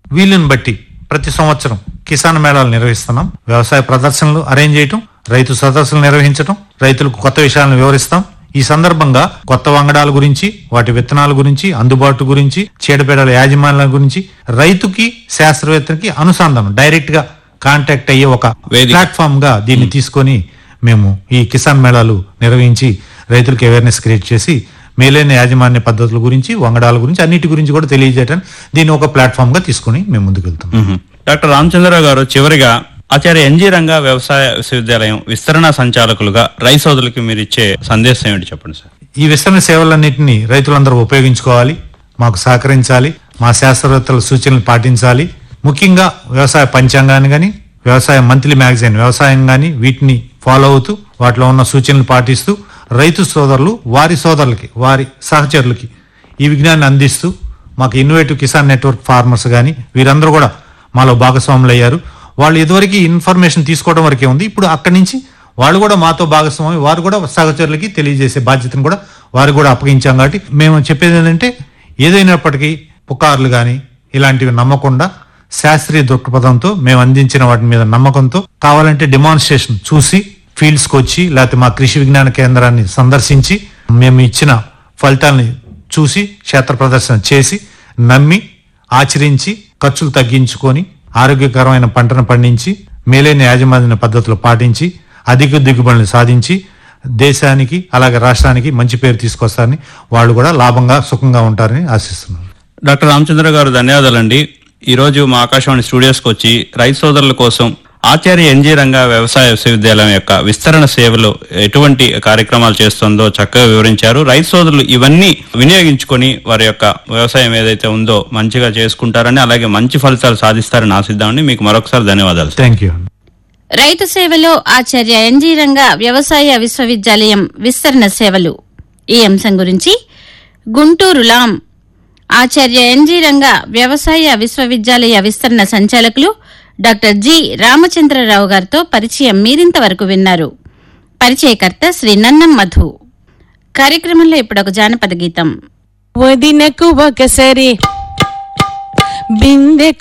వీలుని బట్టి ప్రతి సంవత్సరం కిసాన్ మేళాలు నిర్వహిస్తున్నాం వ్యవసాయ ప్రదర్శనలు అరేంజ్ చేయటం రైతు సదస్సులు నిర్వహించటం రైతులకు కొత్త విషయాలను వివరిస్తాం ఈ సందర్భంగా కొత్త వంగడాల గురించి వాటి విత్తనాల గురించి అందుబాటు గురించి చీడపీడల యాజమాన్యాల గురించి రైతుకి శాస్త్రవేత్తకి అనుసంధానం డైరెక్ట్ గా కాంటాక్ట్ అయ్యే ఒక వేదిక. ప్లాట్ఫామ్ గా దీన్ని తీసుకొని మేము ఈ కిసాన్ మేళాలు నిర్వహించి రైతులకు అవేర్నెస్ క్రియేట్ చేసి మేలైన యాజమాన్య పద్ధతుల గురించి వంగడాల గురించి అన్నిటి గురించి కూడా తెలియజేయడానికి దీన్ని ఒక ప్లాట్ఫామ్ గా తీసుకొని మేము ముందుకు వెళ్తాం మ్మ్. డాక్టర్ రామచంద్రరావు గారు చివరిగా ఆచార్య ఎన్జీ రంగా వ్యవసాయ విశ్వవిద్యాలయం విస్తరణ సంచాలకులుగా రైతు సోదరులకి మీరు ఇచ్చే సందేశం ఏమిటి చెప్పండి సార్ ఈ విస్తరణ సేవలన్నింటినీ రైతులందరూ ఉపయోగించుకోవాలి మాకు సహకరించాలి మా శాస్త్రవేత్తల సూచనలు పాటించాలి ముఖ్యంగా వ్యవసాయ పంచాంగాన్ని గాని వ్యవసాయ మంత్లీ మ్యాగజైన్ వ్యవసాయం గాని వీటిని ఫాలో అవుతూ వాటిలో ఉన్న సూచనలు పాటిస్తూ రైతు సోదరులు వారి సోదరులకి వారి సహచరులకి ఈ విజ్ఞానాన్ని అందిస్తూ మాకు ఇన్నోవేటివ్ కిసాన్ నెట్వర్క్ ఫార్మర్స్ గాని వీరందరూ కూడా మాలో భాగస్వాములు అయ్యారు వాళ్ళు ఇదివరకు ఇన్ఫర్మేషన్ తీసుకోవడం వరకే ఉంది ఇప్పుడు అక్కడి నుంచి వాళ్ళు కూడా మాతో భాగస్వామి వారు కూడా సహచరులకి తెలియజేసే బాధ్యతను కూడా వారు కూడా అప్పగించాం కాబట్టి మేము చెప్పేది ఏంటంటే ఏదైనప్పటికీ పుకార్లు కానీ ఇలాంటివి నమ్మకుండా శాస్త్రీయ దృక్పథంతో మేము అందించిన వాటి మీద నమ్మకంతో కావాలంటే డెమాన్స్ట్రేషన్ చూసి ఫీల్డ్స్ కి వచ్చి లేకపోతే మా కృషి విజ్ఞాన కేంద్రాన్ని సందర్శించి మేము ఇచ్చిన ఫలితాలని చూసి క్షేత్ర ప్రదర్శన చేసి నమ్మి ఆచరించి ఖర్చులు తగ్గించుకొని ఆరోగ్యకరమైన పంటను పండించి మేలైన యాజమాన్య పద్ధతులు పాటించి అధిక దిగుబడులు సాధించి దేశానికి అలాగే రాష్ట్రానికి మంచి పేరు తీసుకొస్తారని వాళ్ళు కూడా లాభంగా సుఖంగా ఉంటారని ఆశిస్తున్నాను డాక్టర్ రామచంద్ర గారు ధన్యవాదాలండి ఈ రోజు మా ఆకాశవాణి స్టూడియోస్కి వచ్చి రైతు సోదరుల కోసం ఆచార్య ఎన్జీ రంగా వ్యవసాయ విశ్వవిద్యాలయం యొక్క విస్తరణ సేవలు ఎటువంటి కార్యక్రమాలు చేస్తుందో చక్కగా వివరించారు రైతు సోదరులు ఇవన్నీ వినియోగించుకొని వారి యొక్క వ్యవసాయం ఏదైతే ఉందో మంచిగా చేసుకుంటారని అలాగే మంచి ఫలితాలు సాధిస్తారని ఆశిద్దామని మీకు మరొకసారి ధన్యవాదాలు థ్యాంక్ యూ రైతు సేవలో ఆచార్య ఎన్జీ రంగ వ్యవసాయ విశ్వవిద్యాలయం విస్తరణ సేవలు ఈ అంశం గురించి గుంటూరు లాం ఆచార్య ఎన్జీ రంగ వ్యవసాయ విశ్వవిద్యాలయ విస్తరణ సంచాలకులు డాక్టర్ జి రామచంద్రరావు గారితో పరిచయం మీరింతవరకు విన్నారు పరిచయకర్త శ్రీ నన్నం మధు కార్యక్రమంలో ఇప్పుడు ఒక జానపద గీతం వదినకు ఒకసారి బిందె